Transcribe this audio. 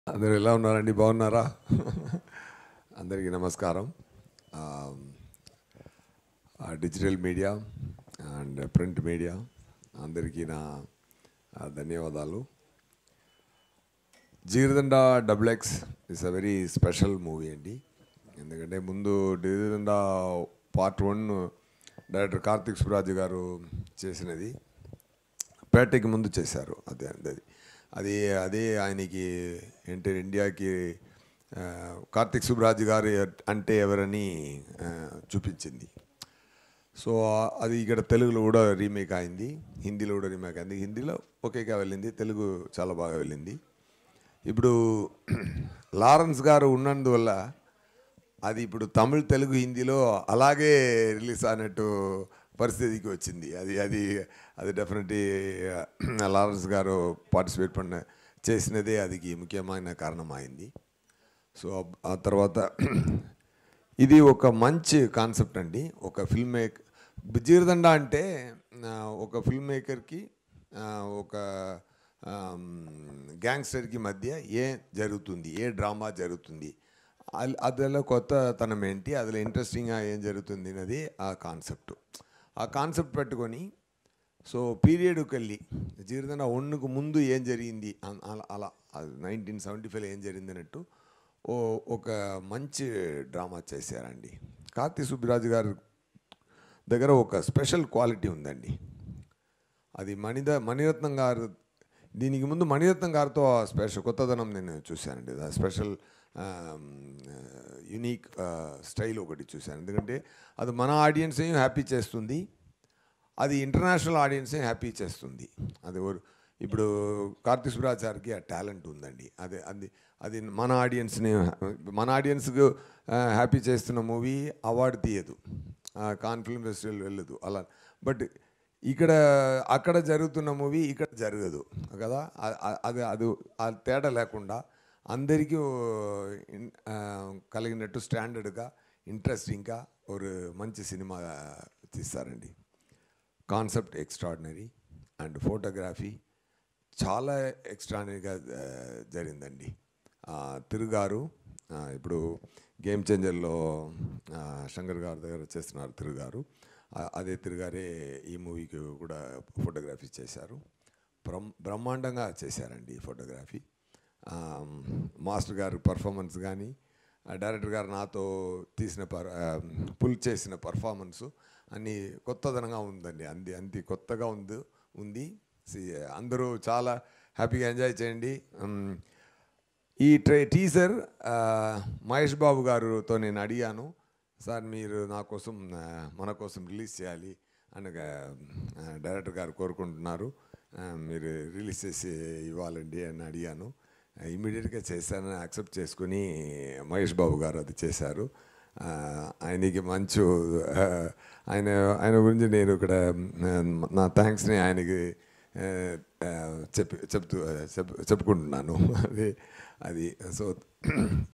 అందరూ ఎలా ఉన్నారండి బాగున్నారా అందరికీ నమస్కారం ఆ, ఆ, digital media and print media అందరికీ నా ఆ, ధన్యవాదాలు Jigarthanda double X is a very special movie అండి ఎందుకంటే ముందు Jigarthanda part one director Karthik Subbaraj garu చేసినది పేటకి ముందు చేశారు అదే అది అది అదే ఆయనకి ఏంటి ఇండియాకి ఆ, కార్తిక్ సుబ్రాజ్ గారు అంటే ఎవరని ఆ, చూపించింది సో ఆ- అది ఇక్కడ తెలుగులో కూడా రీమేక్ అయింది హిందీలో కూడా రీమేక్ అయింది హిందీలో ఒకేగా వెళ్ళింది తెలుగు చాలా బాగా వెళ్ళింది ఇప్పుడు లారెన్స్ గారు ఉన్నందువల్ల అది ఇప్పుడు తమిళ్ తెలుగు హిందీలో అలాగే రిలీజ్ అయినట్టు పరిస్థితికి వచ్చింది అది అది అది డెఫినెట్లీ లారెన్స్ గారు పార్టిసిపేట్ పడిన చేసినదే అదికి ముఖ్యమైన కారణమైంది సో ఆ తర్వాత ఇది ఒక మంచి కాన్సెప్ట్ అండి ఒక ఫిల్మ్ మేక్ జీరదండ అంటే ఆ, ఒక ఫిల్మ్ మేకర్కి ఆ, ఒక గ్యాంగ్స్టర్కి మధ్య ఏ జరుగుతుంది ఏ డ్రామా జరుగుతుంది అల్- అందులో కొత్తతనం ఏంటి అందులో ఇంట్రెస్టింగ్గా ఏం జరుగుతుంది అనేది ఆ కాన్సెప్ట్ ఆ కాన్సెప్ట్ పెట్టుకొని సో పీరియడ్కి వెళ్ళి జీరదన ఒన్నుకు ముందు ఏం జరిగింది అన్- అలా అలా నైన్టీన్ సెవెంటీ ఫైవ్లో ఏం జరిగింది అన్నట్టు ఓ ఒక మంచి డ్రామా చేశారండి కార్తీ సుబ్బరాజు గారు దగ్గర ఒక స్పెషల్ క్వాలిటీ ఉందండి అది మణిద మణిరత్నం గారు దీనికి ముందు మణిరత్నం గారితో ఆ స్పెషల్ కొత్తదనం నేను చూశానండి ఆ స్పెషల్ యునీక్ స్టైల్ ఒకటి చూశాను ఎందుకంటే అది మన ఆడియన్స్ని హ్యాపీ చేస్తుంది అది ఇంటర్నేషనల్ ఆడియన్స్ని హ్యాపీ చేస్తుంది అది ఓ- ఇప్పుడు కార్తీక్ సుబ్రాచార్కి ఆ టాలెంట్ ఉందండి అదే అది అది మన ఆడియన్స్ని మన ఆడియన్స్కు హ్యాపీ చేస్తున్న మూవీ అవార్డు తీయదు కాన్ ఫిల్మ్ ఫెస్టివల్ వెళ్ళదు అలా బట్ ఇక్కడ అక్కడ జరుగుతున్న మూవీ ఇక్కడ జరగదు కదా అ- అ- అది అది ఆ తేడా లేకుండా అందరికీ ఓ ఇన్- ఆ, కలిగినట్టు స్టాండర్డ్గా ఇంట్రెస్టింగ్గా ఒక మంచి సినిమా తీస్తారండి కాన్సెప్ట్ ఎక్స్ట్రాడినరీ అండ్ ఫోటోగ్రఫీ చాలా ఎక్స్ట్రాడినరీగా ఆ, జరిగిందండి ఆ, తిరుగారు ఆ, ఇప్పుడు గేమ్ చేంజర్లో ఆ, శంకర్ గారి దగ్గర చేస్తున్నారు తిరుగారు ఆ, అదే తిరుగారే ఈ మూవీకి కూడా ఫోటోగ్రఫీ చేశారు బ్రహ్మ బ్రహ్మాండంగా చేశారండి ఈ ఫోటోగ్రఫీ ఆ, మాస్టర్ గారి పర్ఫార్మెన్స్ కానీ ఆ డైరెక్టర్ గారు నాతో తీసిన పర్ ఆ, పుల్ చేసిన పర్ఫార్మెన్స్ అన్నీ కొత్తదనంగా ఉందండి అంది అంది కొత్తగా ఉంది ఉంది సి- అందరూ చాలా హ్యాపీగా ఎంజాయ్ చేయండి ఉమ్, ఈ ట్రే టీజర్ ఆ, మహేష్ బాబు గారితో నేను అడిగాను సార్ మీరు నా కోసం ఆ, మన కోసం రిలీజ్ చేయాలి అనగా ఆ, డైరెక్టర్ గారు కోరుకుంటున్నారు ఆ, మీరు రిలీజ్ చేసి ఇవ్వాలండి అని అడిగాను ఇమీడియట్గా చేశానని యాక్సెప్ట్ చేసుకుని మహేష్ బాబు గారు అది చేశారు ఆ, ఆయనకి మంచు ఆ, ఆయన ఆయన గురించి నేను ఇక్కడ ఆ, నా థ్యాంక్స్ని ఆయనకి ఆ, ఆ, చెప్పి చెప్తూ చెప్ చెప్పుకుంటున్నాను అది అది సో